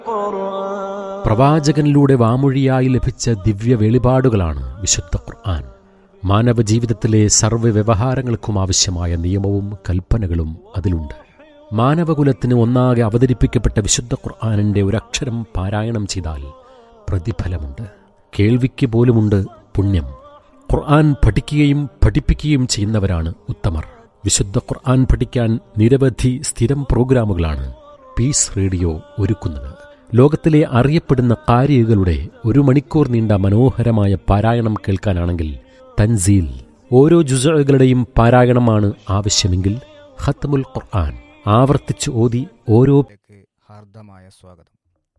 പ്രവാചകനിലൂടെ വാമൊഴിയായി ലഭിച്ച ദിവ്യ വെളിപാടുകളാണ് വിശുദ്ധ ഖുർആൻ മാനവ ജീവിതത്തിലെ സർവ്വ വ്യവഹാരങ്ങൾക്കും ആവശ്യമായ നിയമവും കൽപ്പനകളും അതിലുണ്ട് മാനവകുലത്തിന് ഒന്നാകെ അവതരിപ്പിക്കപ്പെട്ട വിശുദ്ധ ഖുർആാനിന്റെ ഒരക്ഷരം പാരായണം ചെയ്താൽ പ്രതിഫലമുണ്ട് കേൾവിക്ക് പോലുമുണ്ട് പുണ്യം ഖുർആൻ പഠിക്കുകയും പഠിപ്പിക്കുകയും ചെയ്യുന്നവരാണ് ഉത്തമർ വിശുദ്ധ ഖുർആൻ പഠിക്കാൻ നിരവധി സ്ഥിരം പ്രോഗ്രാമുകളാണ് പീസ് റേഡിയോ ഒരുക്കുന്നത് ലോകത്തിലെ അറിയപ്പെടുന്ന കാരികകളുടെ ഒരു മണിക്കൂർ നീണ്ട മനോഹരമായ പാരായണം കേൾക്കാനാണെങ്കിൽ തൻസീൽ ഓരോ ജുസകളുടെയും പാരായണമാണ് ആവശ്യമെങ്കിൽ ഖത്മുൽ ഖുർആൻ ആവർത്തിച്ച് ഓതി ഓരോ ലേക്ക് ഹാർദമായ സ്വാഗതം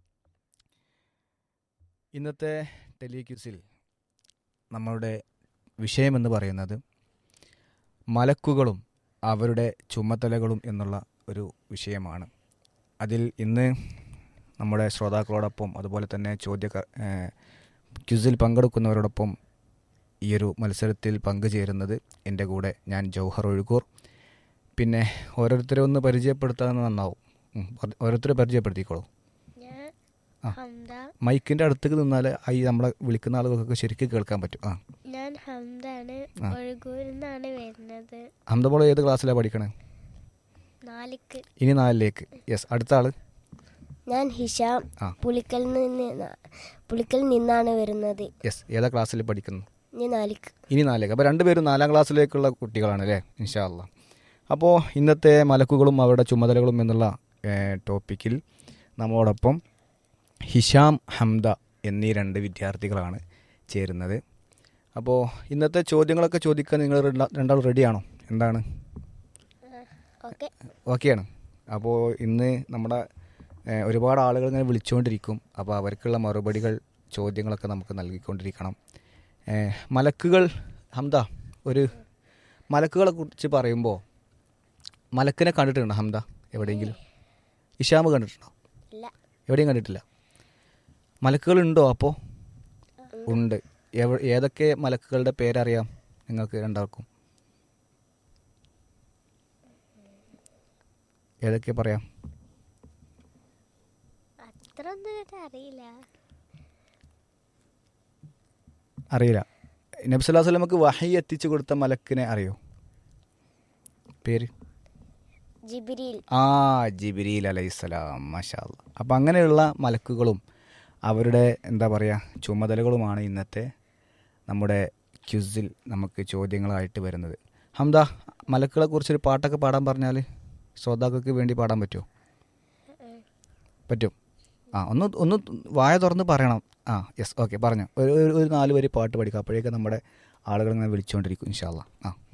ഇന്നത്തെ ടെലിക്യൂസിൽ നമ്മളുടെ വിഷയമെന്ന് പറയുന്നത് മലക്കുകളും അവരുടെ ചുമതലകളും എന്നുള്ള ഒരു വിഷയമാണ് അതിൽ ഇന്ന് നമ്മുടെ ശ്രോതാക്കളോടൊപ്പം അതുപോലെ തന്നെ ചോദ്യ ക്യൂസിൽ പങ്കെടുക്കുന്നവരോടൊപ്പം ഈ ഒരു മത്സരത്തിൽ പങ്കുചേരുന്നത് എൻ്റെ കൂടെ ഞാൻ ജൗഹർ ഒഴുകൂർ പിന്നെ ഓരോരുത്തരെ ഒന്ന് പരിചയപ്പെടുത്താൻ നന്നാവും ഉം, ഓരോ- ഓരോരുത്തരെ പരിചയപ്പെടുത്തിക്കോളൂ ഞാൻ ആ. ഹംദ മൈക്കിൻ്റെ അടുത്തേക്ക് നിന്നാൽ ഈ നമ്മളെ വിളിക്കുന്ന ആളുകൾക്കൊക്കെ ശരിക്കും കേൾക്കാൻ പറ്റും ആ ഞാൻ ഹംദാണ് ആ. ഒഴുകൂരിൽ നിന്നാണ് വരുന്നത് അഹമ്മദ് ഏത് ക്ലാസ്സിലാണ് പഠിക്കണേ നാലിക്ക് ഇനി നാലിലേക്ക് യെസ് അടുത്ത ആള് ഞാൻ ഹിഷാം ആ. പുളിക്കൽ നിന്ന് പുളിക്കൽ നിന്നാണ് വരുന്നത് യെസ് ഏതാ ക്ലാസ്സിൽ പഠിക്കുന്നു ഞാൻ നാലിക്ക് ഇനി നാലിലേക്ക് അപ്പോൾ രണ്ടുപേരും നാലാം ക്ലാസ്സിലേക്കുള്ള കുട്ടികളാണ് അല്ലേ ഇൻഷാ അല്ലാ അപ്പോൾ ഇന്നത്തെ മലക്കുകളും അവരുടെ ചുമതലകളും എന്നുള്ള ഏഹ്, ടോപ്പിക്കിൽ നമ്മോടൊപ്പം ഹിഷാം ഹംദ എന്നീ രണ്ട് വിദ്യാർത്ഥികളാണ് ചേരുന്നത് അപ്പോൾ ഇന്നത്തെ ചോദ്യങ്ങളൊക്കെ ചോദിക്കാൻ നിങ്ങൾ രണ്ടാ- രണ്ടാളും റെഡിയാണോ എന്താണ് ഓക്കെ ഓക്കെയാണ് അപ്പോൾ ഇന്ന് നമ്മുടെ ഏഹ്, ഒരുപാട് ആളുകൾ ഇങ്ങനെ വിളിച്ചുകൊണ്ടിരിക്കും അപ്പോൾ അവർക്കുള്ള മറുപടികൾ ചോദ്യങ്ങളൊക്കെ നമുക്ക് നൽകിക്കൊണ്ടിരിക്കണം ഏഹ്, മലക്കുകൾ ഹംദ ഒരു മലക്കുകളെ കുറിച്ച് പറയുമ്പോൾ മലക്കിനെ കണ്ടിട്ടുണ്ടോ ഹംദ എവിടെയെങ്കിലും ഇഷാമ് കണ്ടിട്ടുണ്ടോ ഇല്ല എവിടെയും കണ്ടിട്ടില്ല മലക്കുകൾ ഉണ്ടോ അപ്പോൾ ഉണ്ട് എവ ഏതൊക്കെ മലക്കുകളുടെ പേരറിയാം നിങ്ങൾക്ക് രണ്ടാൾക്കും ഏതൊക്കെ പറയാം അത്ര ഒന്നും കേട്ട് അറിയില്ല അറിയില്ല നബ്സല്ലാ സ്വലമക്ക് വഹി എത്തിച്ചു കൊടുത്ത മലക്കിനെ അറിയോ പേര് ജിബിരിയിൽ ആ ജിബിരിൽ അലൈഹിസ്സലാം മാഷാ അല്ലാ. അപ്പം അങ്ങനെയുള്ള മലക്കുകളും അവരുടെ എന്താ പറയുക ചുമതലകളുമാണ് ഇന്നത്തെ നമ്മുടെ ക്യുസിൽ നമുക്ക് ചോദ്യങ്ങളായിട്ട് വരുന്നത് ഹംദ മലക്കുകളെ കുറിച്ചൊരു പാട്ടൊക്കെ പാടാൻ പറഞ്ഞാൽ ശ്രോതാക്കൾക്ക് വേണ്ടി പാടാൻ പറ്റുമോ പറ്റും ആ ഒന്ന് ഒന്ന് വായ തുറന്ന് പറയണം ആ യെസ് ഓക്കെ പറഞ്ഞു ഒരു ഒരു- ഒരു നാല് വരി പാട്ട് പഠിക്കാം അപ്പോഴേക്കും നമ്മുടെ ആളുകൾ ഇങ്ങനെ വിളിച്ചുകൊണ്ടിരിക്കും ഇൻഷാല്ല ആ